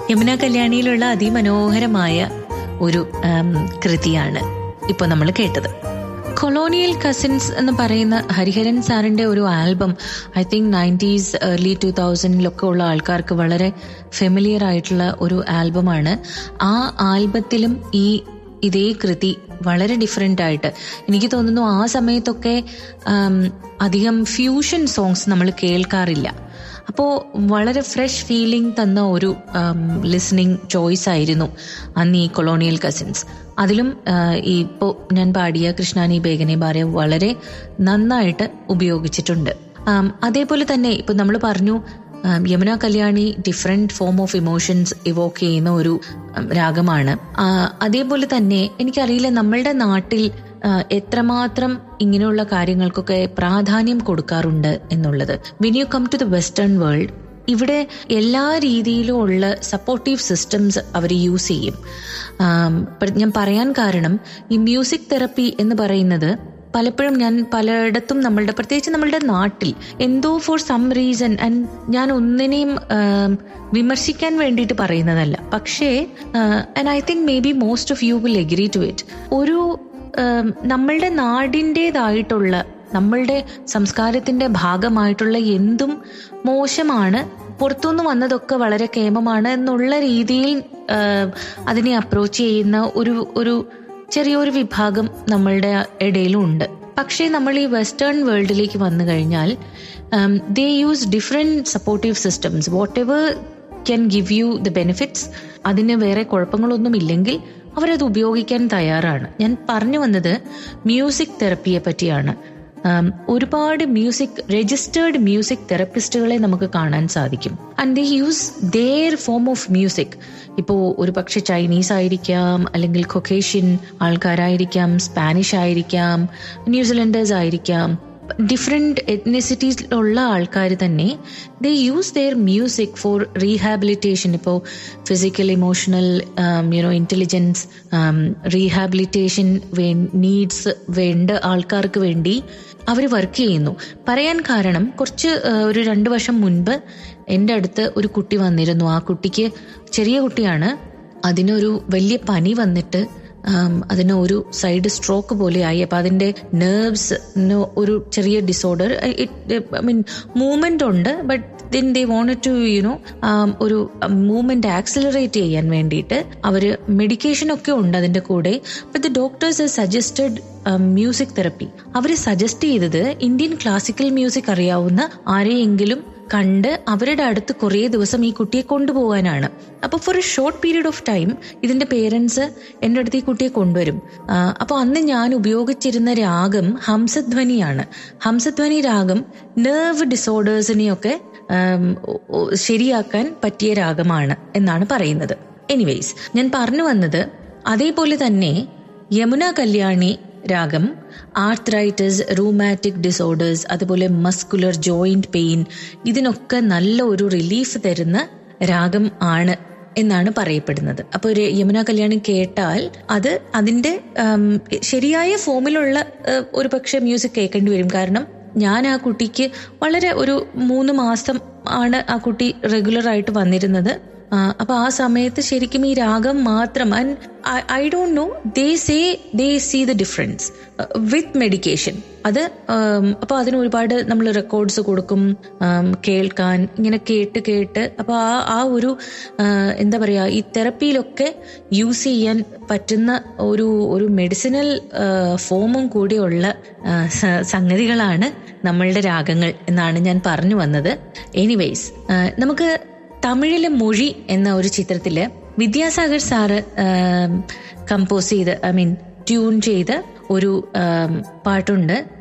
യമുന കല്യാണിയിലുള്ള അതിമനോഹരമായ ഒരു ആം, കൃതിയാണ് ഇപ്പൊ നമ്മൾ കേട്ടത് കൊളോണിയൽ കസിൻസ് എന്ന് പറയുന്ന ഹരിഹരൻ സാറിന്റെ ഒരു album I think nineties early two തൗസൻഡിലൊക്കെ ഉള്ള ആൾക്കാർക്ക് വളരെ ഫെമിലിയർ ആയിട്ടുള്ള ഒരു ആൽബമാണ് ആ ആൽബത്തിലും ഈ ഇതേ കൃതി വളരെ ഡിഫറെൻ്റ് ആയിട്ട് എനിക്ക് തോന്നുന്നു ആ സമയത്തൊക്കെ ആം, അധികം ഫ്യൂഷൻ സോങ്സ് നമ്മൾ കേൾക്കാറില്ല അപ്പോൾ വളരെ ഫ്രഷ് ഫീലിംഗ് തന്ന ഒരു ലിസണിങ് ചോയ്സ് ആയിരുന്നു അന്ന് ഈ കൊളോണിയൽ കസിൻസ് അതിലും ആ, ഈ ഇപ്പോൾ ഞാൻ പാടിയ കൃഷ്ണാനി ബേഗനെ ബാരെ വളരെ നന്നായിട്ട് ഉപയോഗിച്ചിട്ടുണ്ട് ആം, അതേപോലെ തന്നെ ഇപ്പൊ നമ്മൾ പറഞ്ഞു um, Yamuna Kalyani different form of emotions evoke ചെയ്യുന്ന ഒരു ഉം, രാഗമാണ് ആ, അതേപോലെ തന്നെ എനിക്കറിയില്ല നമ്മളുടെ നാട്ടിൽ ആ, എത്രമാത്രം ഇങ്ങനെയുള്ള കാര്യങ്ങൾക്കൊക്കെ പ്രാധാന്യം കൊടുക്കാറുണ്ട് എന്നുള്ളത് when you come to the western world ഇവിടെ എല്ലാ രീതിയിലും ഉള്ള സപ്പോർട്ടീവ് സിസ്റ്റംസ് അവർ യൂസ് ചെയ്യും ആം, പ- ഞാൻ പറയാൻ കാരണം ഈ മ്യൂസിക് തെറപ്പി എന്ന് പറയുന്നത് പലപ്പോഴും ഞാൻ പലയിടത്തും നമ്മളുടെ പ്രത്യേകിച്ച് നമ്മളുടെ നാട്ടിൽ എന്തോ ഫോർ സം റീസൺ ആൻഡ് ഞാൻ ഒന്നിനെയും ആം, വിമർശിക്കാൻ വേണ്ടിയിട്ട് പറയുന്നതല്ല പക്ഷേ and I think maybe most of you will agree to it ഒരു ആം, നമ്മളുടെ നാടിൻ്റെതായിട്ടുള്ള നമ്മളുടെ സംസ്കാരത്തിന്റെ ഭാഗമായിട്ടുള്ള എന്തും മോശമാണ് പുറത്തുനിന്ന് വന്നതൊക്കെ വളരെ കേമമാണ് എന്നുള്ള രീതിയിൽ ആം, അതിനെ അപ്രോച്ച് ചെയ്യുന്ന ഒരു ഒരു ചെറിയൊരു വിഭാഗം നമ്മളുടെ ഇടയിലും ഉണ്ട് പക്ഷേ നമ്മൾ ഈ വെസ്റ്റേൺ വേൾഡിലേക്ക് വന്നു കഴിഞ്ഞാൽ they use different supportive systems whatever can give you the benefits അതിന് വേറെ കുഴപ്പങ്ങളൊന്നും ഇല്ലെങ്കിൽ അവരത് ഉപയോഗിക്കാൻ തയ്യാറാണ് ഞാൻ പറഞ്ഞു വന്നത് മ്യൂസിക് തെറപ്പിയെ പറ്റിയാണ് ആം, ഒരുപാട് മ്യൂസിക് രജിസ്റ്റേർഡ് മ്യൂസിക് തെറപ്പിസ്റ്റുകളെ നമുക്ക് കാണാൻ സാധിക്കും and they use their form of music ഇപ്പോൾ ഒരു പക്ഷെ ചൈനീസ് ആയിരിക്കാം അല്ലെങ്കിൽ കൊക്കേഷ്യൻ ആൾക്കാരായിരിക്കാം സ്പാനിഷ് ആയിരിക്കാം ന്യൂസിലൻഡേഴ്സ് ആയിരിക്കാം ഡിഫറെൻറ്റ് എത്നിസിറ്റീസിലുള്ള ആൾക്കാർ തന്നെ they use their music for rehabilitation ഇപ്പോൾ physical emotional you know intelligence rehabilitation needs വേണ്ട ആൾക്കാർക്ക് വേണ്ടി അവർ വർക്ക് ചെയ്യുന്നു പറയാൻ കാരണം കുറച്ച് ആ, ഒരു രണ്ട് വർഷം മുൻപ് എൻ്റെ അടുത്ത് ഒരു കുട്ടി വന്നിരുന്നു ആ കുട്ടിക്ക് ചെറിയ കുട്ടിയാണ് അതിനൊരു വലിയ പനി വന്നിട്ട് ആം, അതിന് ഒരു സൈഡ് സ്ട്രോക്ക് പോലെ ആയി അപ്പൊ അതിന്റെ നെർവ്സ് ഒരു ചെറിയ ഡിസോർഡർ ഐ മീൻ മൂവ്മെന്റ് ഉണ്ട് but then they want to you know ഒരു മൂവ്മെന്റ് ആക്സിലറേറ്റ് ചെയ്യാൻ വേണ്ടിയിട്ട് അവര് മെഡിക്കേഷൻ ഒക്കെ ഉണ്ട് അതിന്റെ കൂടെ but the doctors suggested music therapy അവർ സജസ്റ്റ് ചെയ്തത് ഇന്ത്യൻ ക്ലാസിക്കൽ മ്യൂസിക് അറിയാവുന്ന ആരെയെങ്കിലും കണ്ട് അവരുടെ അടുത്ത് കുറേ ദിവസം ഈ കുട്ടിയെ കൊണ്ടുപോകാനാണ് അപ്പോൾ for a short period of time ഇതിന്റെ പേരൻസ് എൻ്റെ അടുത്ത് ഈ കുട്ടിയെ കൊണ്ടുവരും അപ്പോൾ അന്ന് ഞാൻ ഉപയോഗിച്ചിരുന്ന രാഗം ഹംസധ്വനിയാണ് ഹംസധ്വനി രാഗം നെർവ് ഡിസോർഡേഴ്സിനെയൊക്കെ ആം, ഒ- ഒ- ശരിയാക്കാൻ പറ്റിയ രാഗമാണ് എന്നാണ് പറയുന്നത് എനിവേയ്സ് ഞാൻ പറഞ്ഞു വന്നത് അതേപോലെ തന്നെ യമുന കല്യാണി രാഗം ആർത്രൈറ്റിസ് റൂമാറ്റിക് ഡിസോർഡേഴ്സ് അതുപോലെ മസ്കുലർ ജോയിന്റ് പെയിൻ ഇതിനൊക്കെ നല്ല ഒരു റിലീഫ് തരുന്ന രാഗം ആണ് എന്നാണ് പറയപ്പെടുന്നത് അപ്പോൾ ഒരു യമുന കല്യാണം കേട്ടാൽ അത് അതിന്റെ ആം, ശരിയായ ഫോമിലുള്ള ഏഹ്, ഒരു പക്ഷെ മ്യൂസിക് കേൾക്കേണ്ടി വരും കാരണം ഞാൻ ആ കുട്ടിക്ക് വളരെ ഒരു മൂന്ന് മാസം ആണ് ആ കുട്ടി റെഗുലർ ആയിട്ട് വന്നിരുന്നത് ആ, അപ്പൊ ആ സമയത്ത് ശരിക്കും ഈ രാഗം മാത്രം and I don't know they say they see the difference with medication അത് ഉം, അപ്പൊ അതിന് ഒരുപാട് നമ്മൾ റെക്കോർഡ്സ് കൊടുക്കും ഉം, കേൾക്കാൻ ഇങ്ങനെ കേട്ട് കേട്ട് അപ്പൊ ആ ആ ഒരു ആ, എന്താ പറയാ ഈ തെറപ്പിയിലൊക്കെ യൂസ് ചെയ്യാൻ പറ്റുന്ന ഒരു ഒരു മെഡിസിനൽ ഫോമും കൂടിയുള്ള ആ, സ- സംഗതികളാണ് നമ്മളുടെ രാഗങ്ങൾ എന്നാണ് ഞാൻ പറഞ്ഞു വന്നത് എനിവേയ്സ് നമുക്ക് തമിഴിലെ മൊഴി എന്ന ഒരു ചിത്രത്തില് വിദ്യാസാഗർ സാറ് കമ്പോസ് ചെയ്ത് ഐ മീൻ ട്യൂൺ ചെയ്ത് ഒരു ആം, പാട്ടുണ്ട്